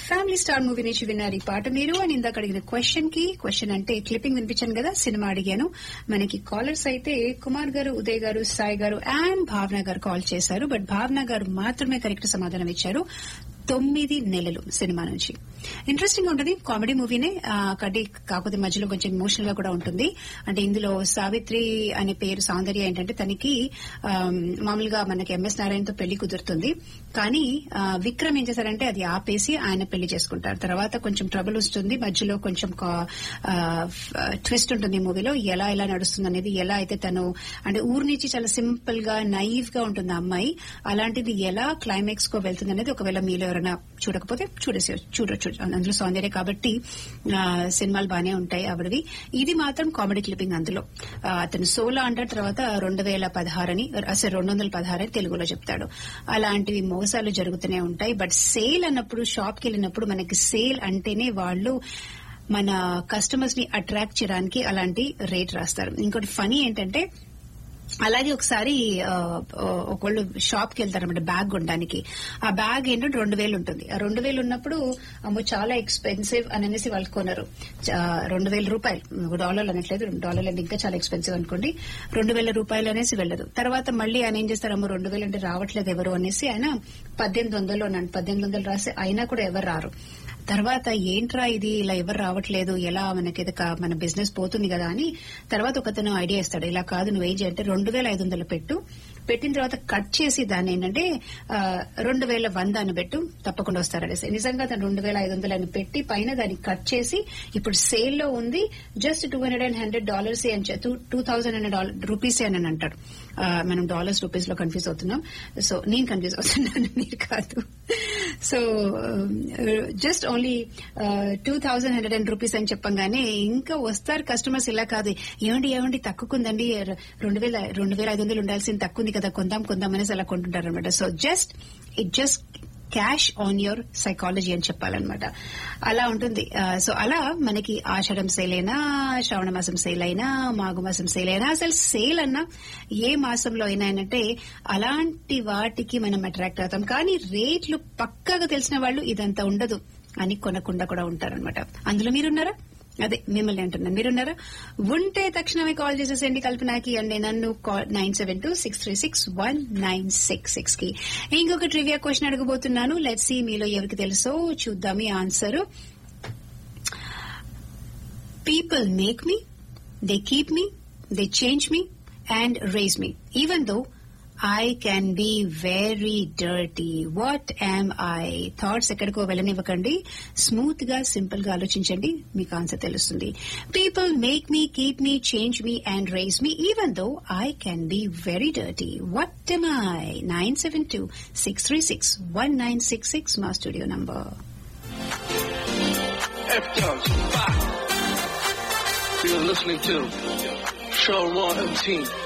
family star movie నుంచి విన్నారు ఈ పాట మీరు అని ఇందాక అడిగిన క్వశ్చన్ కి క్వశ్చన్ అంటే క్లిప్పింగ్ వినిపించాను కదా సినిమా అడిగాను మనకి కాలర్స్ అయితే కుమార్ గారు ఉదయ్ గారు సాయి గారు అండ్ భావన గారు కాల్ చేశారు బట్ భావన గారు మాత్రమే కరెక్ట్ సమాధానం ఇచ్చారు తొమ్మిది నెలలు సినిమా నుంచి ఇంట్రెస్టింగ్ ఉంటుంది కామెడీ మూవీనే కడ్డీ కాకపోతే మధ్యలో కొంచెం ఎమోషనల్ గా కూడా ఉంటుంది అంటే ఇందులో సావిత్రి అనే పేరు సౌందర్య ఏంటంటే తనకి ఆమ్, మామూలుగా మనకి ఎంఎస్ నారాయణతో పెళ్లి కుదురుతుంది కానీ ఆ, విక్రమ్ ఏం చేశారంటే అది ఆపేసి ఆయన పెళ్లి చేసుకుంటారు తర్వాత కొంచెం ట్రబుల్ వస్తుంది మధ్యలో కొంచెం ట్విస్ట్ ఉంటుంది ఈ మూవీలో ఎలా ఎలా నడుస్తుంది అనేది ఎలా అయితే తను అంటే ఊరు నుంచి చాలా సింపుల్ గా నైవ్ గా ఉంటుంది ఆ అమ్మాయి అలాంటిది ఎలా క్లైమాక్స్ కో వెళ్తుంది అనేది ఒకవేళ మీలో ఎవరైనా చూడకపోతే చూడేసి చూడొచ్చు అందులో సౌందర్య కాబట్టి ఆ, సినిమాలు బానే ఉంటాయి ఆవిడవి ఇది మాత్రం కామెడీ క్లిప్పింగ్ అందులో ఆ, అతను సోలో అంటారు తర్వాత రెండు వేల పదహారని అసలు రెండు వందల పదహారని తెలుగులో చెప్తాడు అలాంటివి మోసాలు జరుగుతూనే ఉంటాయి బట్ సేల్ అన్నప్పుడు షాప్ కి వెళ్ళినప్పుడు మనకి సేల్ అంటేనే వాళ్ళు మన కస్టమర్స్ ని అట్రాక్ట్ చేయడానికి అలాంటి రేట్ రాస్తారు ఇంకోటి ఫనీ ఏంటంటే అలాగే ఒకసారి ఆ, ఆ, ఒకళ్ళు షాప్ కి వెళ్తారన్నమాట బ్యాగ్ కొనడానికి ఆ బ్యాగ్ ఏంటంటే రెండు వేలు ఉంటుంది ఆ రెండు వేలు ఉన్నప్పుడు అమ్మో చాలా ఎక్స్పెన్సివ్ అని అనేసి వాళ్ళు కొనరు చా- రెండు వేల రూపాయలు డాలర్లు అనట్లేదు డాలర్లు అంటే ఇంకా చాలా ఎక్స్పెన్సివ్ అనుకోండి రెండు వేల రూపాయలు అనేసి వెళ్ళదు తర్వాత మళ్ళీ ఆయన ఏం చేస్తారు అమ్మో రెండు వేలు అంటే రావట్లేదు ఎవరు అనేసి ఆయన పద్దెనిమిది వందలు అన్నాడు పద్దెనిమిది వందలు రాసి అయినా కూడా ఎవరు రారు తర్వాత ఏంట్రా ఇది ఇలా ఎవరు రావట్లేదు ఎలా మనకి ఇది కా- మన బిజినెస్ పోతుంది కదా అని తర్వాత ఒకతను ఐడియా ఇస్తాడు ఇలా కాదు నువ్వు ఏం చేయంటే రెండు వేల ఐదు వందలు పెట్టు పెట్టిన తర్వాత కట్ చేసి దాన్ని ఏంటంటే ఆ, రెండు వేల వంద అని పెట్టు తప్పకుండా వస్తారనేసి నిజంగా తను రెండు వేల ఐదు వందలు అని పెట్టి పైన దాన్ని కట్ చేసి ఇప్పుడు సేల్ లో ఉంది just two hundred and hundred dollars అని టూ థౌసండ్ హండ్రెడ్ రూపీస్ అని అంటాడు ఆ, మనం డాలర్స్ రూపీస్ లో కన్ఫ్యూజ్ అవుతున్నాం సో నేను కన్ఫ్యూజ్ అవుతున్నాను మీరు కాదు so just only two thousand hundred and rupees అని చెప్పంగానే ఇంకా వస్తారు కస్టమర్స్ ఇలా కాదు ఏమండి ఏమండి తక్కువకుందండి రెండు వేల రెండు వేల ఐదు వందలు ఉండాల్సింది తక్కువ ఉంది కదా కొందాం కొందాం అనేసి అలా కొంటుంటారు అనమాట so just it just cash on your psychology అని చెప్పాలన్నమాట అలా ఉంటుంది సో అలా మనకి ఆషాఢం సేల్ అయినా శ్రావణ మాసం సేల్ అయినా మాఘ మాసం సేల్ అయినా అసలు సేల్ అన్నా ఏ మాసంలో అయినా అంటే అలాంటి వాటికి మనం అట్రాక్ట్ అవుతాం కానీ రేట్లు పక్కాగా తెలిసిన వాళ్ళు ఇదంతా ఉండదు అని కొనకుండా కూడా ఉంటారనమాట అందులో మీరున్నారా అదే మిమ్మల్ని అంటున్నాను మీరున్నారా ఉంటే తక్షణమే కాల్ చేసేసేయండి కల్పనాకి అండి నన్ను nine seven two six three six one nine six six కి ఇంకొక ట్రివియా క్వశ్చన్ అడగబోతున్నాను లెట్ సి మీలో ఎవరికి తెలుసో చూద్దాం ఈ answer people make me they keep me they change me and raise me even though I can be very dirty what am I thoughts ఎక్కడికో వెళ్ళనివ్వకండి స్మూత్ గా సింపుల్ గా ఆలోచించండి మీకు ఆన్సర్ తెలుస్తుంది people make me keep me change me and raise me even though I can be very dirty what am I nine seven two six three six one nine six six మా studio number F Dubs, You're listening to Show 1 MT